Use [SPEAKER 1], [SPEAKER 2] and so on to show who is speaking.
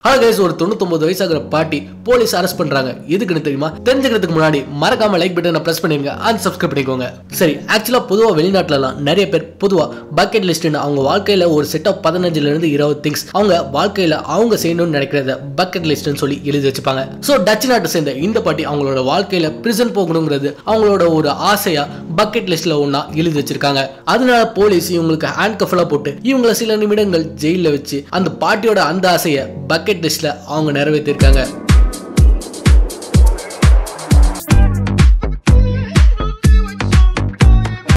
[SPEAKER 1] hello guys ஒரு தொண்ணூத்தொன்பது வயசாகிற பாட்டி போலீஸ் அரெஸ்ட் பண்றாங்க எதுக்குன்னு தெரியுமா தெரிஞ்சுக்கிறதுக்கு முன்னாடி மறக்காம லைக் பட்டனை பிரஸ் பண்ணிருங்க அண்ட் சப்ஸ்கிரைப் பண்ணிக்கோங்க சரி ஆக்சுவலா பொதுவா வெளிநாட்டுலலாம் நிறைய பேர் பொதுவா பக்கெட் லிஸ்ட்னு அவங்க வாழ்க்கையில ஒரு செட் ஆஃப் பதினஞ்சுல இருந்து இருபது திங்ஸ் அவங்க வாழ்க்கையில அவங்க செய்யணும்னு நினைக்கிறத பக்கெட் லிஸ்ட்னு சொல்லி எழுதி வச்சுப்பாங்க ஸோ டச் நாட்டை சேர்ந்த இந்த பாட்டி அவங்களோட வாழ்க்கையில பிரிசன் போகணுங்கிறது அவங்களோட ஒரு ஆசையா பக்கெட் லிஸ்ட்ல ஒண்ணா எழுதி வச்சிருக்காங்க அதனால போலீஸ் இவங்களுக்கு ஹேண்ட் கஃபலா போட்டு இவங்கள சில நிமிடங்கள் ஜெயில வச்சு அந்த பாட்டியோட அந்த ஆசையை பக்கெட் லிஸ்ட்ல அவங்க நிறைவேற்றிருக்காங்க